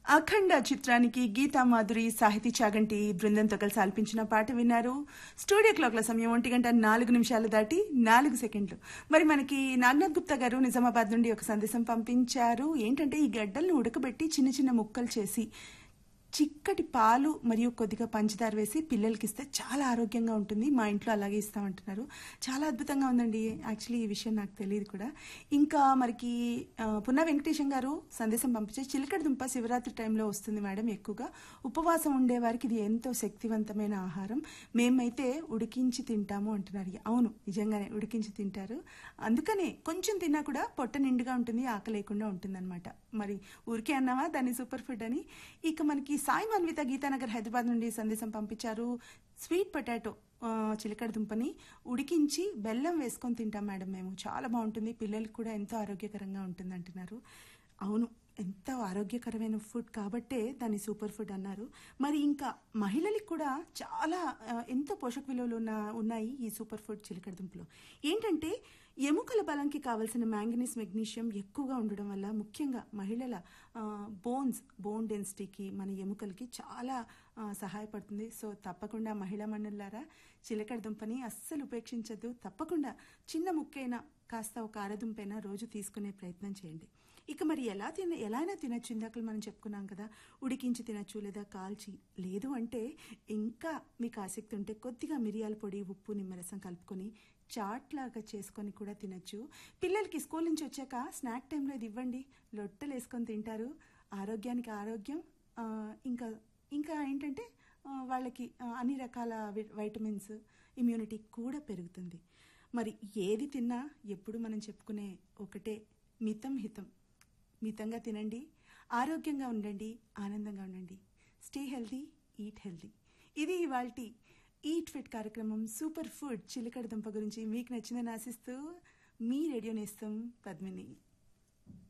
అఖండ చిత్రానికి గీతా మాధురి సాహితీ చాగంటి బృందంతో కలిసి ఆలపించిన పాట విన్నారు స్టూడియో క్లాక్ల సమయం ఒంటి గంట నాలుగు నిమిషాలు దాటి నాలుగు సెకండ్లు మరి మనకి నాగనాథ్ గుప్తా గారు నిజామాబాద్ నుండి ఒక సందేశం పంపించారు ఏంటంటే ఈ గడ్డలను ఉడకబెట్టి చిన్న చిన్న ముక్కలు చేసి చిక్కటి పాలు మరియు కొద్దిగా పంచదార వేసి పిల్లలకి ఇస్తే చాలా ఆరోగ్యంగా ఉంటుంది మా ఇంట్లో అలాగే ఇస్తామంటున్నారు చాలా అద్భుతంగా ఉందండి యాక్చువల్లీ ఈ విషయం నాకు తెలియదు కూడా ఇంకా మనకి ఆ, పున్నా వెంకటేశం గారు సందేశం పంపించే చిలకడ దుంప శివరాత్రి టైంలో వస్తుంది మేడం ఎక్కువగా ఉపవాసం ఉండే వారికి ఇది ఎంతో శక్తివంతమైన ఆహారం మేమైతే ఉడికించి తింటాము అంటున్నారు అవును నిజంగానే ఉడికించి తింటారు అందుకనే కొంచెం తిన్నా కూడా పొట్ట నిండుగా ఉంటుంది ఆకలి లేకుండా ఉంటుందన్నమాట మరి ఊరికే అన్నావా దాన్ని సూపర్ ఫుడ్ అని ఇక మనకి సాయి మన్విత గీతానగర్ హైదరాబాద్ నుండి సందేశం పంపించారు స్వీట్ పొటాటో ఆ, చిలకడ దుంపని ఉడికించి బెల్లం వేసుకొని తింటాం మేడం మేము చాలా బాగుంటుంది పిల్లలకు కూడా ఎంతో ఆరోగ్యకరంగా ఉంటుంది అంటున్నారు అవును ఎంతో ఆరోగ్యకరమైన ఫుడ్ కాబట్టే దాన్ని సూపర్ ఫుడ్ అన్నారు మరి ఇంకా మహిళలకు కూడా చాలా ఆ, ఎంతో పోషక విలువలు ఉన్న ఉన్నాయి ఈ సూపర్ ఫుడ్ చిలకడ దుంపలో ఏంటంటే ఎముకల బలంకి కావాల్సిన మ్యాంగనీస్ మెగ్నీషియం ఎక్కువగా ఉండడం వల్ల ముఖ్యంగా మహిళల బోన్స్ బోన్ డెన్సిటీకి మన ఎముకలకి చాలా ఆ, సహాయపడుతుంది సో తప్పకుండా మహిళా మండలారా చిలకడ దుంపని అస్సలు ఉపేక్షించద్దు తప్పకుండా చిన్న ముక్కైనా కాస్త ఒక అరదుంపైనా రోజు తీసుకునే ప్రయత్నం చేయండి ఇక మరి ఎలా తిన ఎలా అయినా తినచ్చు ఇందాక మనం చెప్పుకున్నాం కదా ఉడికించి తినచ్చు లేదా కాల్చి లేదు అంటే ఇంకా మీకు ఆసక్తి ఉంటే కొద్దిగా మిరియాల పొడి ఉప్పు నిమ్మరసం కలుపుకొని చాట్ లాగా చేసుకొని కూడా తినచ్చు పిల్లలకి స్కూల్ నుంచి వచ్చాక స్నాక్ టైంలో ఇది ఇవ్వండి లొట్టలు వేసుకొని తింటారు ఆరోగ్యానికి ఆరోగ్యం ఆ, ఇంకా ఇంకా ఏంటంటే ఆ, వాళ్ళకి ఆ, అన్ని రకాల వి- వైటమిన్స్ ఇమ్యూనిటీ కూడా పెరుగుతుంది మరి ఏది తిన్నా ఎప్పుడు మనం చెప్పుకునే ఒకటే మితం హితం మితంగా తినండి ఆరోగ్యంగా ఉండండి ఆనందంగా ఉండండి స్టే హెల్దీ ఈట్ హెల్దీ ఇది ఇవాళ ఈట్ ఫిట్ కార్యక్రమం సూపర్ ఫుడ్ చిలకడ దుంప గురించి మీకు నచ్చిందని ఆశిస్తూ మీ రేడియో నేస్తం పద్మిని